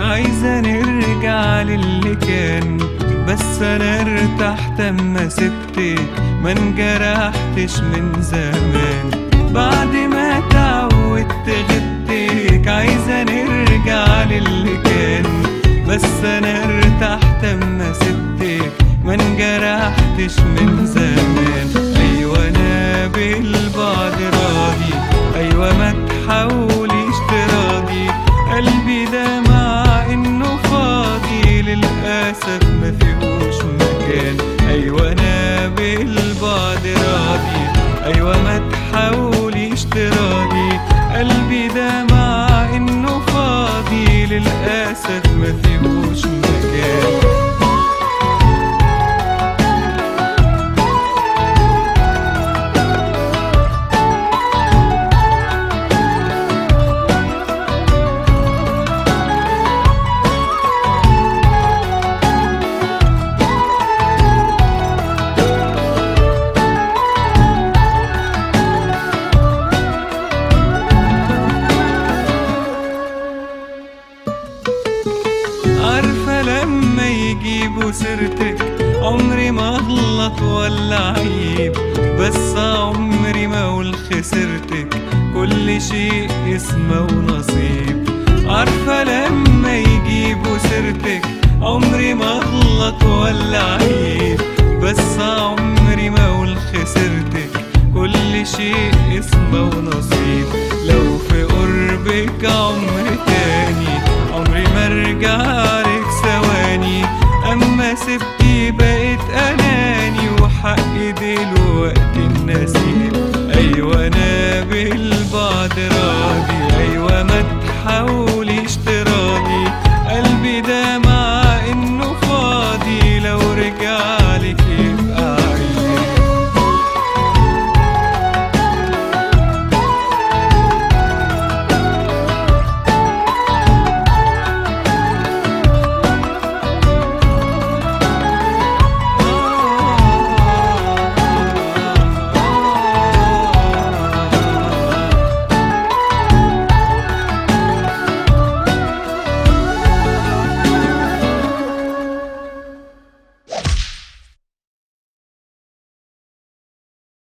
عايزة نرجع للي كان بس انا ارتحت اما سبتك ما انجرحتش من زمان بعد ما اتعودت غبتك عايزة نرجع للي كان بس انا ارتحت اما سبتك ما انجرحتش من زمان ايوه انا بالبعد راضي ايوه ما تحاوليش تراضي قلبي ده مع انه فاضي للاسف ما فيهوش مكان ايوه انا بالبعد راضي ايوه ما تحاوليش تراضي قلبي ده مع انه فاضي للاسف ما فيهوش مكان عارفة لما يجيبوا سيرتك عمري ما اغلط ولا عيب بس عمري ما اقول خسرتك كل شيء اسمه ونصيب عارفة لما يجيبوا سيرتك عمري ما اغلط ولا عيب بس عمري ما اقول خسرتك كل شيء اسمه ونصيب لو في قربك عمر تاني عمري ما ارجع